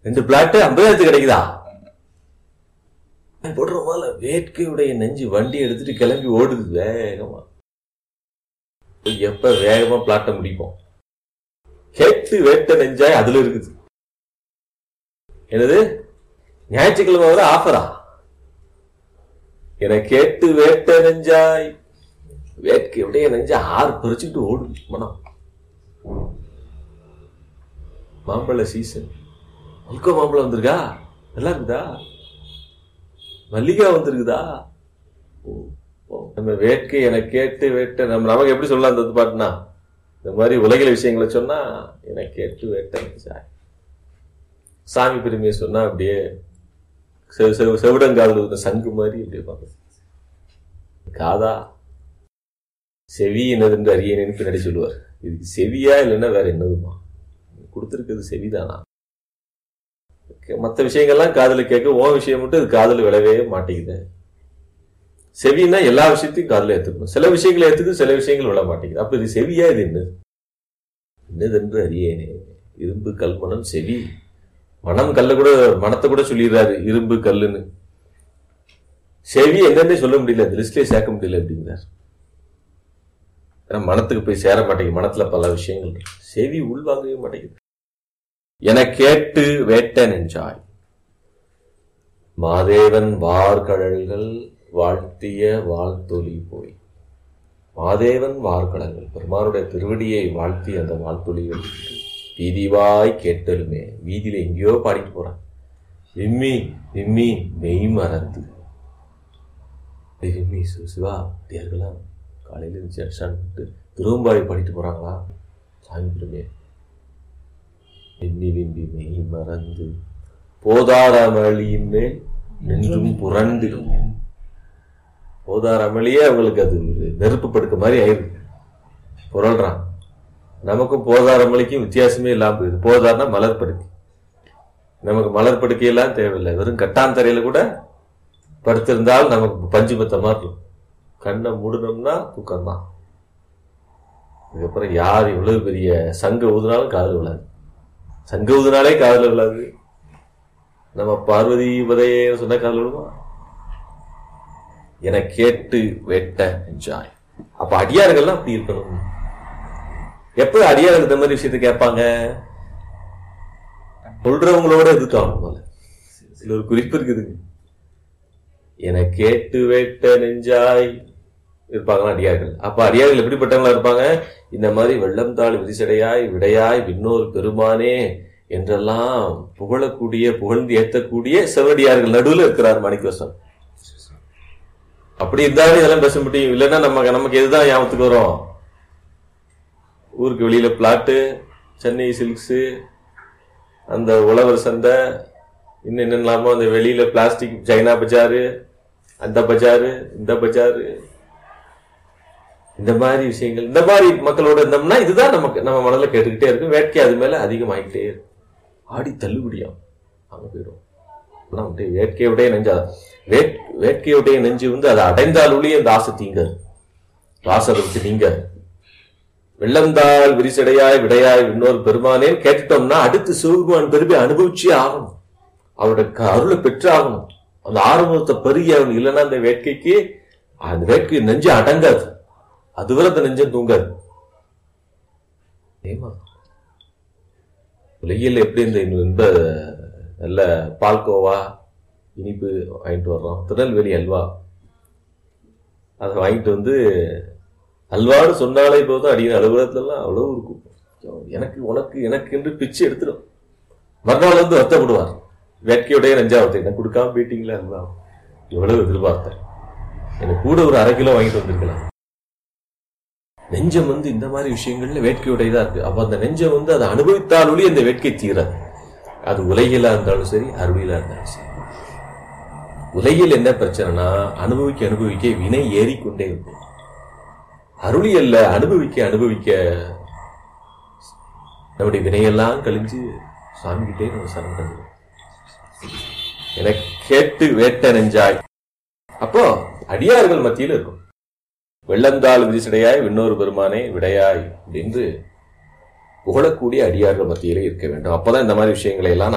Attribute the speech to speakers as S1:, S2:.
S1: ரெண்டு பிளாட் ஐம்பதாயிரத்துக்கு கிடைக்குதா போடுற போல வேட்கையுடைய நெஞ்சு வண்டி எடுத்துட்டு கிளம்பி ஓடுது வேகமா எப்ப வேகமா பிளாட்ட முடிப்போம் கேட்டு வேட்ட நெஞ்சாய் அதுல இருக்குது என்னது ஞாயிற்றுக்கிழமை வர ஆஃபரா என கேட்டு வேட்ட நெஞ்சாய் வேட்கையுடைய நெஞ்ச ஆறு பறிச்சுட்டு ஓடுது மனம் மாம்பழ சீசன் மல்கோ மாம்பழம் வந்திருக்கா நல்லா இருக்குதா மல்லிகா வந்திருக்குதா ஓ, ஓ. நம்ம வேட்கை என கேட்டு வேட்ட நம்ம நமக்கு எப்படி சொல்லலாம் அந்த பாட்டுனா இந்த மாதிரி உலகில விஷயங்களை சொன்னா என கேட்டு வேட்ட சாய் சாமி பெருமையை சொன்னா அப்படியே செவ- செவ- செவிடங்காதுல இருந்த சங்கு மாதிரி அப்படியே பார்க்க காதா செவி என்னதுன்னு அறியேன்னு பின்னாடி சொல்லுவார் இதுக்கு செவியா இல்லைன்னா வேற என்னதுமா கொடுத்துருக்கிறது செவிதானா மற்ற விஷயங்கள்லாம் காதுல கேட்க ஓ விஷயம் மட்டும் இது காதுல விழவே மாட்டேங்குது செவின்னா எல்லா விஷயத்தையும் காதுல ஏத்துக்கணும் சில விஷயங்களை ஏத்துக்கு சில விஷயங்கள் விழ மாட்டேங்குது அப்ப இது செவியா இது என்னது என்னதென்று அறியேனே இரும்பு கல்மணம் செவி மனம் கல்ல கூட மனத்தை கூட சொல்லிடுறாரு இரும்பு கல்லுன்னு செவி என்னன்னே சொல்ல முடியல அந்த லிஸ்ட்லயே சேர்க்க முடியல அப்படிங்கிறார் ஏன்னா மனத்துக்கு போய் சேர மாட்டேங்குது மனத்துல பல விஷயங்கள் இருக்கு. செவி உள்வாங்கவே மாட்டேங்குது என கேட்டு வேட்ட நெஞ்சாய் மாதேவன் வார்கழல்கள் வாழ்த்திய வாழ்த்தொலி போய் மாதேவன் வார்கடல்கள் பெருமானுடைய திருவடியை வாழ்த்தி அந்த வாழ்த்தொலிகள் வீதிவாய் கேட்டலுமே வீதியில எங்கேயோ பாடிட்டு போறான் விம்மி விம்மி மெய் மறந்து டேய் விம்மி சிவ- சிவா தேர்களாம் காலையில இருந்துச்சு அடிச்சான்னு திருவம்பாவை பாடிட்டு போறாங்களா சாமி பெருமே விம்மி விம்பி மெய் மறந்து போதாட அமளியின் மேல் நின்றும் புரண்டு போதார் அமளியே அவங்களுக்கு அது ஒரு நெருப்பு படுக்க மாதிரி ஆயிருக்கு புரள்றான் நமக்கும் போதார் அமளிக்கும் வித்தியாசமே இல்லாம போயிடுது போதார்னா மலர் படுக்கை நமக்கு மலர் படுக்கையெல்லாம் தேவையில்லை வெறும் கட்டாந்தரையில கூட படுத்திருந்தால் நமக்கு பஞ்சு பத்த மாதிரி இருக்கும் கண்ணை மூடணும்னா தூக்கம் தான் இதுக்கப்புறம் யார் இவ்வளவு பெரிய சங்க ஊதுனாலும் காதல் விழாது சங்க ஊதுனாலே காதல் விழாது நம்ம பார்வதி உதயே சொன்ன காதல் விழுமா என கேட்டு வெட்ட என்ஜாய் அப்ப அடியார்கள்லாம் அப்படி இருக்கணும் எப்ப அடியார்கள் இந்த மாதிரி விஷயத்தை கேட்பாங்க சொல்றவங்களோட இருக்காங்க போல இதுல ஒரு குறிப்பு இருக்குதுங்க என கேட்டு வெட்ட நெஞ்சாய் இருப்பாங்களா அடியார்கள் அப்ப அடியார்கள் எப்படிப்பட்டவங்களா இருப்பாங்க இந்த மாதிரி வெள்ளம் தாள் விரிசடையாய் விடையாய் விண்ணோர் பெருமானே என்றெல்லாம் புகழக்கூடிய புகழ்ந்து ஏத்தக்கூடிய செவடியார்கள் நடுவுல இருக்கிறார் மாணிக்கவாசன் அப்படி இருந்தாலும் இதெல்லாம் பேச முடியும் இல்லைன்னா நம்ம நமக்கு எதுதான் ஞாபகத்துக்கு வரும் ஊருக்கு வெளியில பிளாட்டு சென்னை சில்க்ஸு அந்த உழவர் சந்தை இன்னும் என்னென்னலாமோ அந்த வெளியில பிளாஸ்டிக் சைனா பஜாரு அந்த பஜாரு இந்த பஜாரு இந்த மாதிரி விஷயங்கள் இந்த மாதிரி மக்களோட இருந்தோம்னா இதுதான் நமக்கு நம்ம மனதில் கேட்டுக்கிட்டே இருக்கும் வேட்கை அது மேல அதிகமாகிட்டே இருக்கும் ஆடி தள்ளுபடியாம் அங்க போயிடும் ஆனா அப்படியே வேட்கையுடைய நெஞ்சா வேட் வேட்கையுடைய நெஞ்சு வந்து அதை அடைந்தாலுடைய அந்த ஆசை தீங்காது ஆசை விட்டு நீங்க வெள்ளந்தாள் விரிசடையாய் விடையாய் இன்னொரு பெருமானேன்னு கேட்டுட்டோம்னா அடுத்து சிவபெருமான் பெருமை அனுபவிச்சே ஆகணும் அவருடைய க- அருளை பெற்று ஆகணும் அந்த ஆரம்பத்தை பருகி ஆகணும் இல்லைன்னா அந்த வேட்கைக்கு அந்த வேட்கை நெஞ்சு அடங்காது அதுவரை அந்த நெஞ்சம் தூங்காது ஏமா உலகில் எப்படி இந்த இந்த நல்ல பால்கோவா இனிப்பு வாங்கிட்டு வர்றோம் திருநெல்வேலி அல்வா அதை வாங்கிட்டு வந்து அல்வான்னு சொன்னாலே போதும் அடிக்கிற அலுவலகத்துலலாம் அவ்வளவு இருக்கும் எனக்கு உனக்கு எனக்கு என்று பிச்சு எடுத்துடும் மறுநாள் வந்து வருத்தப்படுவார் வேட்கையுடைய நெஞ்சாவத்தை எனக்கு கொடுக்காம போயிட்டீங்களா அல்வா எவ்வளவு எதிர்பார்த்தேன் எனக்கு கூட ஒரு அரை கிலோ வாங்கிட்டு வந்திருக்கலாம் நெஞ்சம் வந்து இந்த மாதிரி விஷயங்கள்ல வேட்கையுடையதா இருக்கு அப்ப அந்த நெஞ்சம் வந்து அதை அனுபவித்தாலொழி அந்த வேட்கை தீராது அது உலகிலா இருந்தாலும் சரி அருளிலா இருந்தாலும் சரி உலகில் என்ன பிரச்சனைனா அனுபவிக்க அனுபவிக்க வினை ஏறிக்கொண்டே இருக்கும் அருளி அல்ல அனுபவிக்க அனுபவிக்க நம்முடைய வினையெல்லாம் கழிஞ்சு சாமிகிட்டே நம்ம சரணடைஞ்சோம் என கேட்டு வேட்ட நெஞ்சாய் அப்போ அடியார்கள் மத்தியில் இருக்கும் வெள்ளந்தாள் விரிசடையாய் விண்ணோரு பெருமானே விடையாய் என்று புகழக்கூடிய அடியார்கள் மத்தியிலே இருக்க வேண்டும் அப்பதான் இந்த மாதிரி விஷயங்களை எல்லாம்